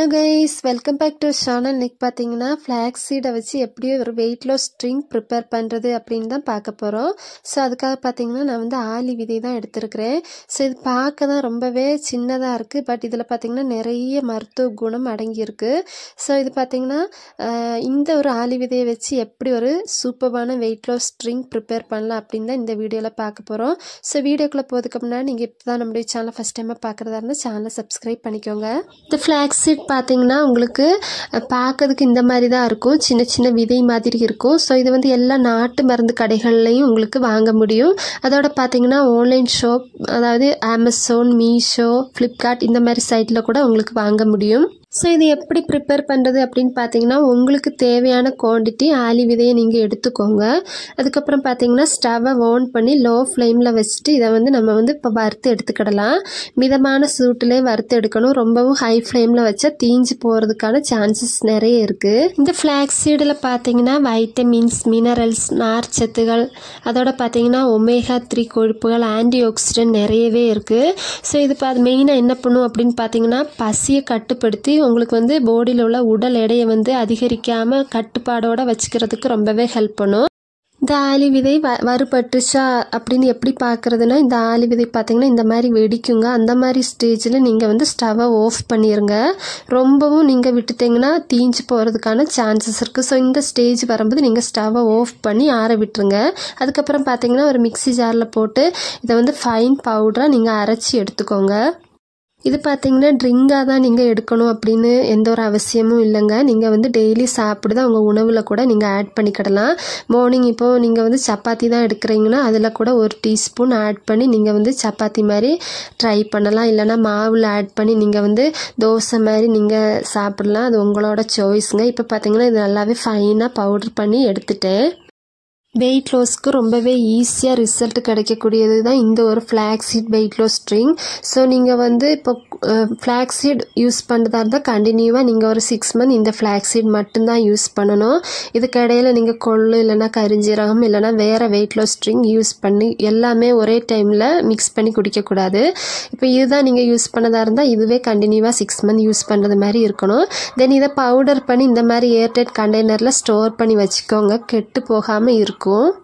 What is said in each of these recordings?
guys welcome back to channel இன்னைக்கு பார்த்தீங்கன்னா flax சீடை வச்சு எப்படி ஒரு வெயிட் லாஸ் ட்ரிங்க் ப்ரிப்பேர் பண்ணுறது அப்படின்னு தான் பார்க்க போகிறோம் ஸோ அதுக்காக பார்த்தீங்கன்னா நான் வந்து ஆலி விதை தான் எடுத்திருக்கிறேன் ஸோ இது பார்க்க தான் ரொம்பவே சின்னதாக இருக்குது பட் இதில் பார்த்தீங்கன்னா நிறைய மருத்துவ குணம் அடங்கியிருக்கு ஸோ இது பார்த்தீங்கன்னா ஆஹ், இந்த ஒரு ஆலி விதையை வச்சு எப்படி ஒரு சூப்பரான வெயிட் லாஸ் ட்ரிங்க் ப்ரிப்பேர் பண்ணலாம் அப்படின்னு தான் இந்த வீடியோவில் பார்க்க போகிறோம் ஸோ வீடியோக்குள்ளே போகிறதுக்கு முன்னாடி நீங்கள் இப்போ தான் நம்மளுடைய சேனலை ஃபஸ்ட் டைமாக பார்க்குறதா இருந்தால் சேனலை சப்ஸ்கிரைப் பண்ணிக்கோங்க இந்த ஃப்ளாக்ஸ் சீட் பார்த்தீங்கன்னா உங்களுக்கு அஹ், பார்க்கறதுக்கு இந்த மாதிரி தான் இருக்கும் சின்ன சின்ன விதை மாதிரி இருக்கும் ஸோ இது வந்து எல்லா நாட்டு மருந்து கடைகள்லையும் உங்களுக்கு வாங்க முடியும் அதோட பார்த்தீங்கன்னா ஆன்லைன் ஷாப் அதாவது அமேசான் மீஷோ ஃப்ளிப்கார்ட் இந்த மாதிரி சைட்டில் கூட உங்களுக்கு வாங்க முடியும் ஸோ இது எப்படி ப்ரிப்பேர் பண்ணுறது அப்படின்னு பார்த்தீங்கன்னா உங்களுக்கு தேவையான குவாண்டிட்டி ஆலி விதையை நீங்கள் எடுத்துக்கோங்க அதுக்கப்புறம் பார்த்தீங்கன்னா ஸ்டவ்வை ஆன் பண்ணி லோ ஃப்ளேமில் வச்சுட்டு இதை வந்து நம்ம வந்து இப்போ வறுத்து எடுத்துக்கிடலாம் மிதமான சூட்டிலே வறுத்து எடுக்கணும் ரொம்பவும் ஹை ஃப்ளேமில் வச்சா தீஞ்சு போகிறதுக்கான சான்சஸ் நிறைய இருக்குது இந்த ஃப்ளாக்ஸ் சீடில் பார்த்தீங்கன்னா வைட்டமின்ஸ் மினரல்ஸ் நார்ச்சத்துகள் அதோட பார்த்தீங்கன்னா ஒமேகா த்ரீ கொழுப்புகள் ஆன்டி ஆக்சிடென்ட் நிறையவே இருக்குது ஸோ இது பா மெயினாக என்ன பண்ணும் அப்படின்னு பார்த்தீங்கன்னா பசியை கட்டுப்படுத்தி உங்களுக்கு வந்து பாடியில் உள்ள உடல் எடையை வந்து அதிகரிக்காமல் கட்டுப்பாடோட வச்சுக்கிறதுக்கு ரொம்பவே ஹெல்ப் பண்ணும் இந்த ஆலி விதை வ வறுபட்டுச்சா அப்படின்னு எப்படி பார்க்குறதுனா இந்த ஆலி விதை பார்த்தீங்கன்னா இந்த மாதிரி வெடிக்குங்க அந்த மாதிரி ஸ்டேஜில் நீங்கள் வந்து ஸ்டவ்வை ஆஃப் பண்ணிடுங்க ரொம்பவும் நீங்கள் விட்டுட்டீங்கன்னா தீஞ்சு போகிறதுக்கான சான்சஸ் இருக்குது ஸோ இந்த ஸ்டேஜ் வரும்போது நீங்கள் ஸ்டவ்வை ஆஃப் பண்ணி ஆற விட்டுருங்க அதுக்கப்புறம் பார்த்தீங்கன்னா ஒரு மிக்ஸி ஜாரில் போட்டு இதை வந்து ஃபைன் பவுடராக நீங்கள் அரைச்சி எடுத்துக்கோங்க இது பார்த்தீங்கன்னா ட்ரிங்காக தான் நீங்கள் எடுக்கணும் அப்படின்னு எந்த ஒரு அவசியமும் இல்லைங்க நீங்கள் வந்து டெய்லி சாப்பிடுத உங்கள் உணவில் கூட நீங்கள் ஆட் பண்ணிக்கிடலாம் மார்னிங் இப்போது நீங்கள் வந்து சப்பாத்தி தான் எடுக்கிறீங்கன்னா அதில் கூட ஒரு டீஸ்பூன் ஆட் பண்ணி நீங்கள் வந்து சப்பாத்தி மாதிரி ட்ரை பண்ணலாம் இல்லைனா மாவில் ஆட் பண்ணி நீங்கள் வந்து தோசை மாதிரி நீங்கள் சாப்பிடலாம் அது உங்களோட சாய்ஸுங்க இப்போ பார்த்தீங்கன்னா இது நல்லாவே ஃபைனாக பவுடர் பண்ணி எடுத்துட்டேன் வெயிட் லாஸ்க்கு ரொம்பவே ஈஸியாக ரிசல்ட் கிடைக்கக்கூடியது தான் இந்த ஒரு flaxseed weight loss drink so நீங்கள் வந்து இப்போ ஃப்ளாக்ஸீட் யூஸ் பண்ணுறதா இருந்தால் கண்டினியூவாக நீங்கள் ஒரு சிக்ஸ் மந்த் இந்த ஃப்ளாக்ஸீட் மட்டும்தான் யூஸ் பண்ணணும் இதுக்கு இடையில நீங்கள் கொள்ளு இல்லைன்னா கரிஞ்சீரகம் இல்லைன்னா வேறு வெயிட் லாஸ் ட்ரிங்க் யூஸ் பண்ணி எல்லாமே ஒரே டைமில் மிக்ஸ் பண்ணி குடிக்கக்கூடாது இப்போ இதுதான் நீங்கள் யூஸ் பண்ணதா இருந்தால் இதுவே கண்டினியூவாக சிக்ஸ் மந்த் யூஸ் பண்ணுறது மாதிரி இருக்கணும் தென் இதை பவுடர் பண்ணி இந்த மாதிரி ஏர்டைட் கண்டெய்னரில் ஸ்டோர் பண்ணி வச்சுக்கோங்க கெட்டு போகாமல் இருக்கும்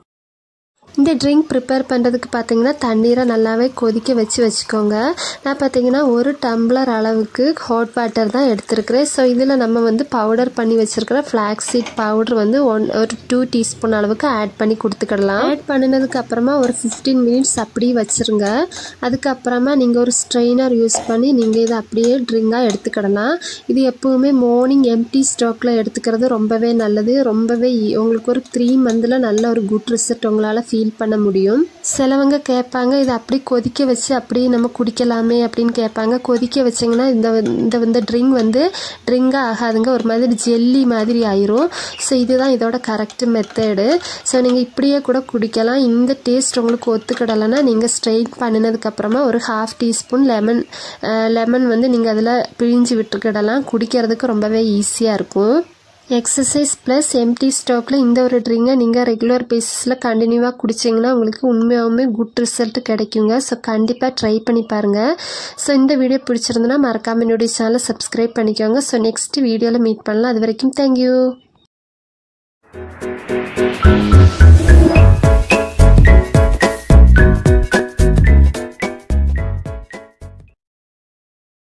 இந்த ட்ரிங்க் ப்ரிப்பேர் பண்ணுறதுக்கு பார்த்தீங்கன்னா தண்ணீரை நல்லாவே கொதிக்க வச்சு வச்சுக்கோங்க நான் பார்த்தீங்கன்னா ஒரு டம்ளர் அளவுக்கு ஹாட் வாட்டர் தான் எடுத்திருக்கிறேன் ஸோ இதில் நம்ம வந்து பவுடர் பண்ணி வச்சுருக்கிற ஃப்ளாக்ஸ் சீட் பவுடர் வந்து ஒன் ஒரு டூ டீஸ்பூன் அளவுக்கு ஆட் பண்ணி கொடுத்துக்கிடலாம் ஆட் பண்ணினதுக்கு அப்புறமா ஒரு ஃபிஃப்டீன் மினிட்ஸ் அப்படியே வச்சுருங்க அதுக்கப்புறமா நீங்கள் ஒரு ஸ்ட்ரெயினர் யூஸ் பண்ணி நீங்கள் இதை அப்படியே ட்ரிங்காக எடுத்துக்கிடலாம் இது எப்போவுமே மார்னிங் எம்டி ஸ்டாக்கில் எடுத்துக்கிறது ரொம்பவே நல்லது ரொம்பவே ஈ- உங்களுக்கு ஒரு த்ரீ மந்தில் நல்ல ஒரு குட் ரிசல்ட் உங்களால் ஃபீல் பண்ண முடியும் சிலவங்க கேட்பாங்க இதை அப்படி கொதிக்க வச்சு அப்படியே நம்ம குடிக்கலாமே அப்படின்னு கேட்பாங்க கொதிக்க வச்சிங்கன்னா இந்த வந்து- இந்த வந்து ட்ரிங்க் வந்து ட்ரிங்காக ஆகாதுங்க ஒரு மாதிரி ஜெல்லி மாதிரி ஆயிரும் ஸோ இதுதான் இதோட கரெக்ட் மெத்தடு ஸோ நீங்கள் இப்படியே கூட குடிக்கலாம் இந்த டேஸ்ட் உங்களுக்கு ஒத்துக்கிடலைன்னா நீங்கள் ஸ்ட்ரெயின் பண்ணினதுக்கப்புறமா ஒரு ஹாஃப் டீஸ்பூன் லெமன் லெமன் வந்து நீங்கள் அதில் பிழிஞ்சு விட்டுக்கிடலாம் குடிக்கிறதுக்கு ரொம்பவே ஈஸியாக இருக்கும் எக்ஸசைஸ் ப்ளஸ் எம்டி ஸ்டாக்கில் இந்த ஒரு ட்ரிங்கை நீங்கள் ரெகுலர் பேசிஸில் கண்டினியூவாக குடிச்சிங்கன்னா உங்களுக்கு உண்மையாகவுமே குட் ரிசல்ட் கிடைக்குங்க ஸோ கண்டிப்பாக ட்ரை பண்ணி பாருங்கள் ஸோ இந்த வீடியோ பிடிச்சிருந்தனா மறக்காம என்னுடைய சேனலை சப்ஸ்கிரைப் பண்ணிக்கோங்க ஸோ நெக்ஸ்ட் வீடியோவில் மீட் பண்ணலாம் அது வரைக்கும் தேங்க்யூ